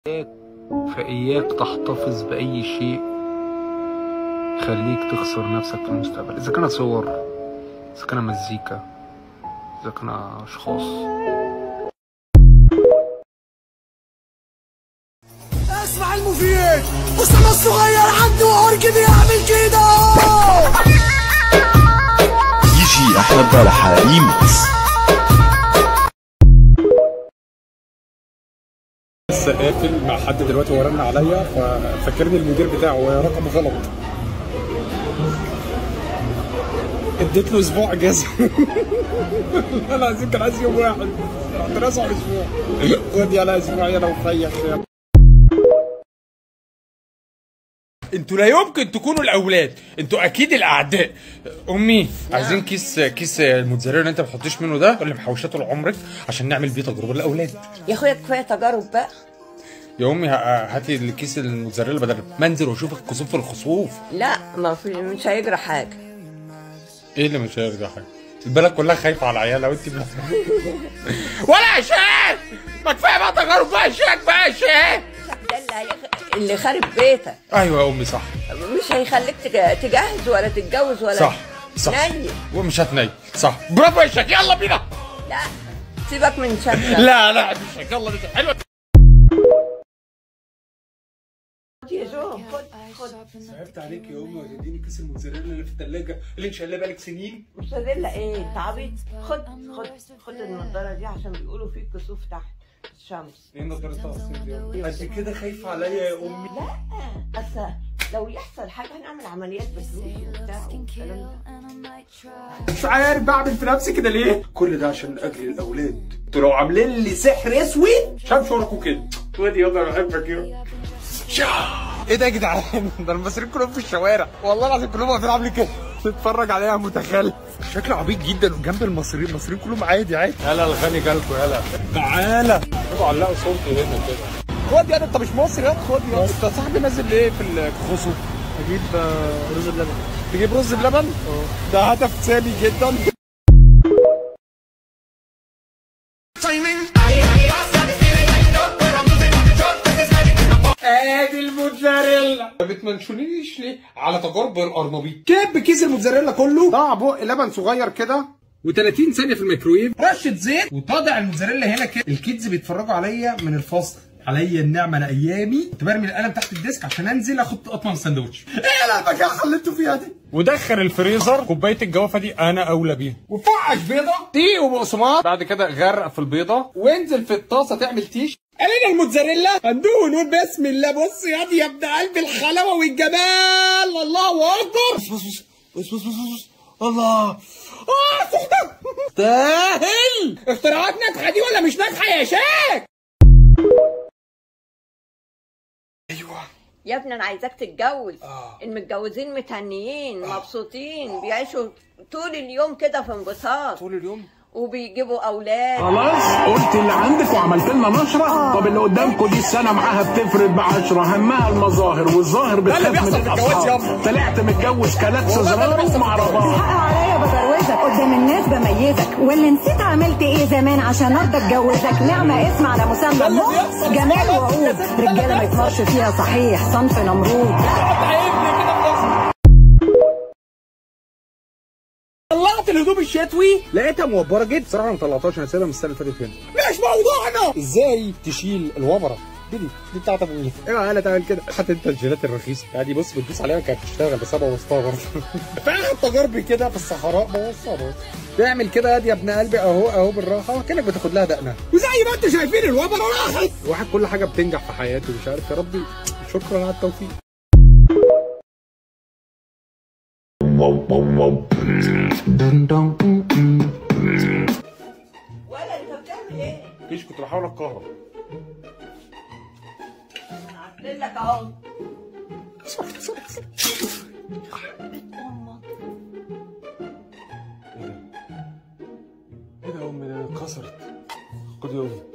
فإياك تحتفظ بأي شيء يخليك تخسر نفسك في المستقبل إذا كانت صور إذا كان مزيكا إذا كان أشخاص اسمع المفيد أسامة الصغير عنده عرج بيعمل كده يجي احمد بلحة ريميكس لسه قافل مع حد دلوقتي هو رن عليا ففكرني المدير بتاعه هو رقم غلط اديت له اسبوع اجازه والله العظيم كان عايز يوم واحد رحت راسع اسبوع خد يلا اسبوع يلا وفيح يلا انتوا لا يمكن تكونوا الاولاد انتوا اكيد الاعداء امي عايزين كيس كيس الموتزاريلا اللي انت ما بتحطيش منه ده اللي محوشاه طول عمرك عشان نعمل بيه تجربه للاولاد يا اخويا كفايه تجارب بقى يا امي ه- هاتي الكيس الموتزاريلا بدل ما انزل واشوفك كسوف في الخسوف لا ما في مش هيجرى حاجه ايه اللي مش هيرجع حاجه البلد كلها خايفه على العيال وانت بلا ولا يا شيخ ما كفايه بقى تجارب بقى يا شيخ بقى يا شيخ ده اللي, هيخ... اللي خارب بيتك ايوه يا امي صح مش هيخليك تج- تجهز ولا تتجوز ولا صح صح نيل ومش هتنيل صح برافو يا شيخ يلا بينا لا سيبك من شكلك لا لا مش شيخ يلا بينا حلوه خد يا جو خد خد صعبت عليك يا امي وتديني كيس الموتزاريلا اللي في الثلاجه اللي انت شايلاه بقالك سنين موتزاريلا ايه انت عبيط خد خد خد النضاره دي عشان بيقولوا في كسوف تحت الشمس ايه نظاره التقصير دي انت كده خايفه عليا يا امي لا اصل لو يحصل حاجه هنعمل عمليات بفلوس وبتاع والكلام ده مش عارف بعمل في نفسي كده ليه كل ده عشان اجل الاولاد انتوا لو عاملين لي سحر اسود شاف شعوركم كده ودي يلا بحبك يا ايه ده يا جدعان ده المصريين كلهم في الشوارع والله العظيم كلهم واقفين عاملين كده تتفرج عليها متخلف شكله عبيط جدا جنب المصريين المصريين كلهم عادي عادي يلا الغني جالكوا يلا تعالى ابقوا علقوا صورتي هنا كده خد يا انت مش مصري يا خد يا انت صاحبي نازل ليه في الخصوم اجيب رز بلبن تجيب رز بلبن ده هدف سامي جدا ادي الموتزاريلا ما بتمنشونيش ليه على تجارب الارنبيط كب كيس الموتزاريلا كله ضع بق لبن صغير كده و30 ثانيه في الميكرويف رشه زيت وطابع الموتزاريلا هنا كده الكيدز بيتفرجوا عليا من الفصل عليا النعمه انا ايامي كنت برمي القلم تحت الديسك عشان انزل اخد اطمن سندوتش ايه لا البجاحه اللي انتوا فيها دي ودخل الفريزر كوبايه الجوافه دي انا اولى بيها وفعش بيضه دقيق وبقسماط بعد كده غرق في البيضه وانزل في الطاسه تعمل تيش علينا الموتزاريلا هندوه ونقول بسم الله بص يا دي يا ابن قلب الحلاوه والجمال الله اكبر بص بص بص بص بص بص الله اه سخنه تاهل اختراعات ناجحه دي ولا مش ناجحه يا شيخ يا ابني انا عايزاك تتجوز المتجوزين متهنيين مبسوطين بيعيشوا طول اليوم كده في انبساط طول اليوم وبيجيبوا اولاد خلاص قلت اللي عندك وعملت لنا نشره طب اللي قدامكم دي السنه معاها بتفرد بعشره همها المظاهر والظاهر بتخاف بيحصل من في الجواز الاصحاب يابا. طلعت متجوز كلاكس زرار ومعرفات حق عليا بجوزك قدام الناس بميزك واللي نسيت عملت ايه زمان عشان ارضى اتجوزك نعمه اسم على مسمى النص جمال وعود رجاله ما يطمرش فيها صحيح صنف نمرود طلعت الهدوم الشتوي لقيتها موبره جدا صراحه ما طلعتهاش انا سايبها من السنه اللي فاتت هنا مش موضوعنا ازاي تشيل الوبره دي دي دي بتاعت ابو مين ايه انا تعمل كده حتى انت الجيلات الرخيصه يعني بص بتدوس عليها كانت بتشتغل بس انا بوظتها برضه فاخد تجاربي كده في الصحراء بوظتها برضه تعمل كده يا ابن قلبي اهو اهو بالراحه كانك بتاخد لها دقنها وزي ما انتم شايفين الوبره راحت الواحد كل حاجه بتنجح في حياته مش عارف يا ربي شكرا على التوفيق ولا انت بتعمل ايه؟ مفيش كنت بحاول اتكهرب انا عاملين لك اهو ايه ده يا امي ده اتكسرت خد يا امي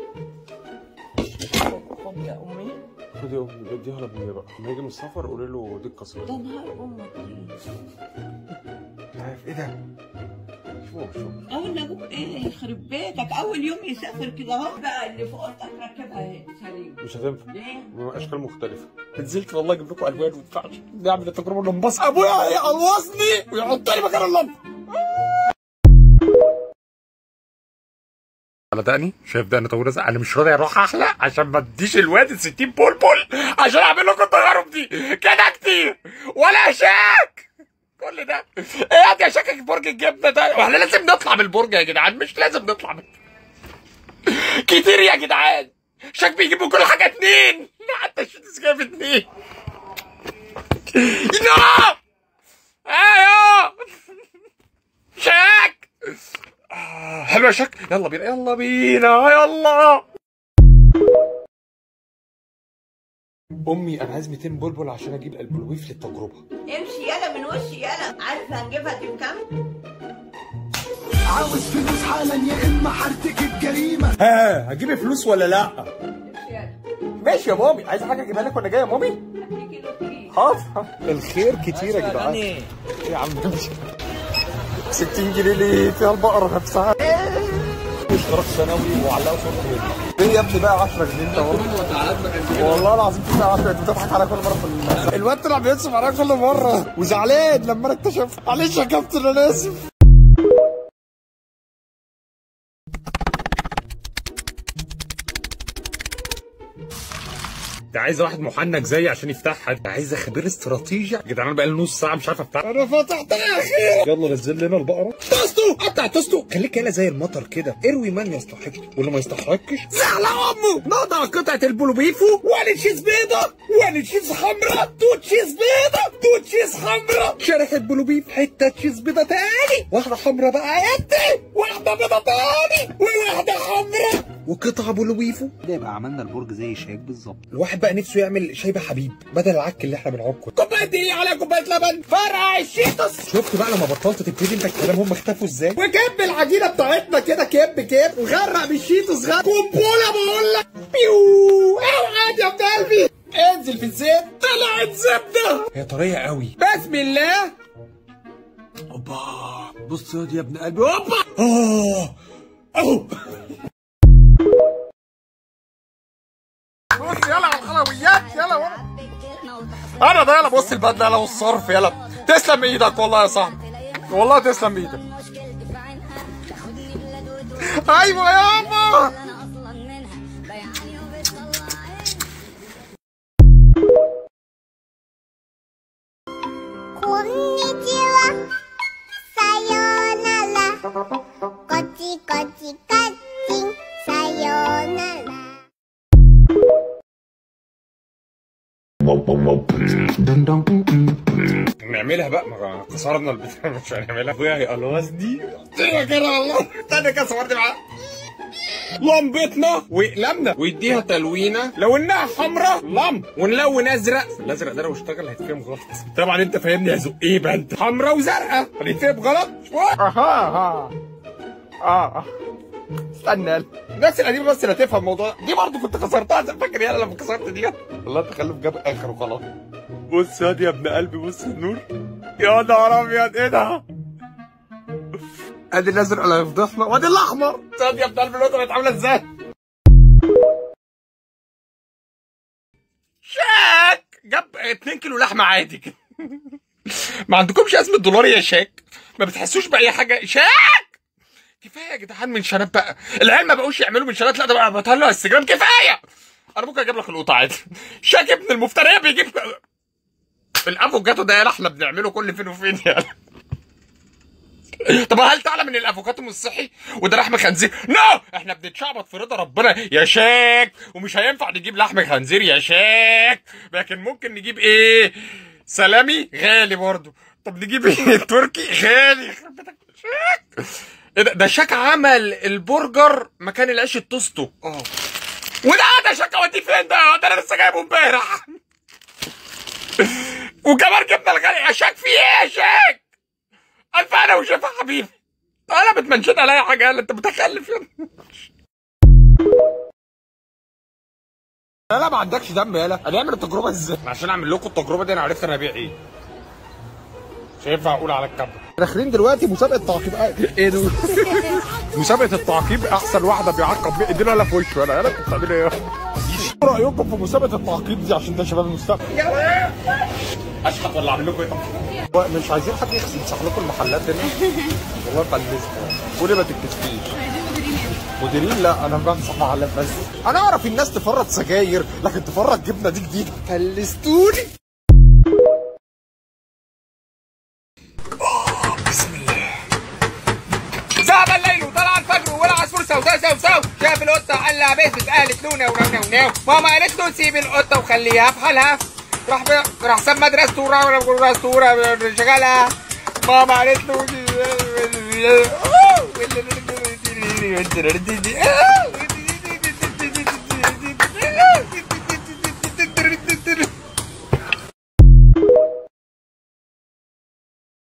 خد يا امي خد يا امي اديها لابويا بقى لما يجي من السفر قولي له دي اتكسرت ده نهار امك عارف ايه ده اقول لابوك ايه يخرب بيتك اول يوم يسافر كده اهو بقى اللي في اوضتك ركبها اهي سليم مش هتنفع ليه؟ اشكال مختلفه نزلت والله اجيب لكم الوان ما ينفعش نعمل التجربه اللي انبسط ابويا هيقلوصني ويحطني مكان اللمبه على دقني شايف دقني طويل ازرق انا مش راضي اروح احلق عشان ما اديش الواد ال 60 بلبل عشان اعمل لكم التجارب دي كده كتير ولا شاك كل ده ايه يا شاكك برج الجبنه ده واحنا لازم نطلع من البرج يا جدعان مش لازم نطلع من كتير يا جدعان شاك بيجيبوا كل حاجه اتنين حتى الشيتس جايب اتنين نو ايوه شاك آه، حلو يا شك يلا بينا يلا بينا يلا امي انا عايز 200 بلبل عشان اجيب البلويف للتجربه امشي يلا من وشي يلا عارف هنجيبها دي بكام؟ عاوز فلوس حالا يا اما هرتكب جريمه ها هجيب فلوس ولا لا امشي يلا ماشي يا مامي عايز حاجه اجيبها لك وانا جاي يا مامي هديك كيلو دقيق حاضر الخير كتير يا جدعان ايه يا عم ده مش 60 جنيه ليه فيها البقره نفسها اشتراك سنوي وعلقوا صورة بيتنا ايه يا ابني بقى 10 جنيه انت والله والله العظيم في بقى 10 انت بتضحك على كل مره في ال- الواد طلع بينصب عليا كل مره وزعلان لما انا اكتشفت معلش يا كابتن انا اسف ده عايز واحد محنك زيي عشان يفتحها ده عايز خبير استراتيجي يا جدعان انا بقالي نص ساعه مش عارف افتحها انا فتحتها يا اخي يلا نزل لنا البقره توستو قطع توستو خليك هنا زي المطر كده اروي من يستحق واللي ما يستحقش زعل امه نقطع قطعه البولوبيفو وان تشيز بيضه وان تشيز حمراء تو تشيز بيضه تو تشيز حمراء شريحه بولوبيف حته تشيز بيضه تاني واحده حمراء بقى يا ابني واحده بيضه تاني وواحده حمراء وقطعه بولوبيفو كده يبقى عملنا البرج زي شاك بالظبط الواحد بقى نفسه يعمل شاي بحبيب بدل العك اللي احنا بنعكه كوبايه دي على كوبايه لبن فرع الشيتوس شفت بقى لما بطلت تبتدي انت الكلام هم اختفوا ازاي وكب العجينه بتاعتنا كده كب كب وغرق بالشيتوس غرق قنبله بقول لك بيو اوعى يا ابن قلبي انزل في الزيت طلعت زبده هي طريه قوي بسم الله اوبا بص يا يا ابن قلبي اوبا اه اهو بص يلا على الحلويات يلا ورا انا ده يلا بص البدله يلا والصرف يلا تسلم ايدك والله يا صاحبي والله تسلم ايدك ايوه يابا نعملها بقى ما كسرنا البتاع مش هنعملها ابويا هيقلوصني كده والله استنى كده صورت معاه لمبتنا وقلمنا ويديها تلوينه لو انها حمراء لمب ونلون ازرق الازرق ده لو اشتغل هيتفهم غلط طبعا انت فاهمني يا زق ايه بقى انت حمراء وزرقاء هيتفهم غلط اها اها اه استنى الناس القديمه بس اللي هتفهم الموضوع ده. دي برضه كنت كسرتها زي فاكر يالا لما كسرت دي والله التخلف جاب اخر وخلاص بص يا يا ابن قلبي بص النور يا نهار ابيض ايه ده ادي الازرق اللي هيفضحنا وادي الاحمر صاد يا ابن قلبي الوضع بقت عامله ازاي شاك جاب 2 كيلو لحمه عادي كده ما عندكمش ازمه دولار يا شاك ما بتحسوش باي حاجه شاك كفايه يا جدعان من شنات بقى العيال ما بقوش يعملوا من شنات لا ده بقى بطلع على الانستجرام كفايه انا ممكن اجيب لك القطه عادي شاك ابن المفتريه بيجيب الافوكاتو ده يالا احنا بنعمله كل فين وفين يالا طب هل تعلم ان الافوكاتو مش صحي وده لحم خنزير نو احنا بنتشعبط في رضا ربنا يا شاك ومش هينفع نجيب لحم خنزير يا شاك لكن ممكن نجيب ايه سلامي غالي برضو طب نجيب ايه تركي غالي يخرب بيتك شاك ايه ده ده شاك عمل البرجر مكان العيش التوستو اه وده ده شاك اوديه فين ده ده انا لسه جايبه امبارح وكمان جبنا الغالي يا شاك في ايه يا شاك الف انا وشفا حبيبي انا بتمنشن عليا حاجه يالا انت متخلف يا لا ما عندكش دم يالا هنعمل التجربه ازاي عشان اعمل لكم التجربه دي انا عرفت انا ابيع ايه مش هينفع اقول على الكاميرا داخلين دلوقتي مسابقه تعقيب ايه دول مسابقه التعقيب احسن واحده بيعقب بيها ايدينا ولا في وشه انا انا كنت بتعملوا ايه؟ ايه رايكم في مسابقه التعقيب دي عشان ده شباب المستقبل اشحط ولا اعمل لكم ايه طب؟ مش عايزين حد يمسح لكم المحلات هنا والله فلست قولي ما تتكسفيش مديرين لا انا بمسح محلات بس انا اعرف الناس تفرط سجاير لكن تفرط جبنه دي جديده فلستوني ذهب الليل وطلع الفجر والعصفور سو سو سو سو شاف القطه قال لها بس قالت له نو نو نو نو ماما قالت له سيب القطه وخليها في حالها راح ب... راح ساب مدرسته وراح مدرسته وراح شغالها ماما قالت له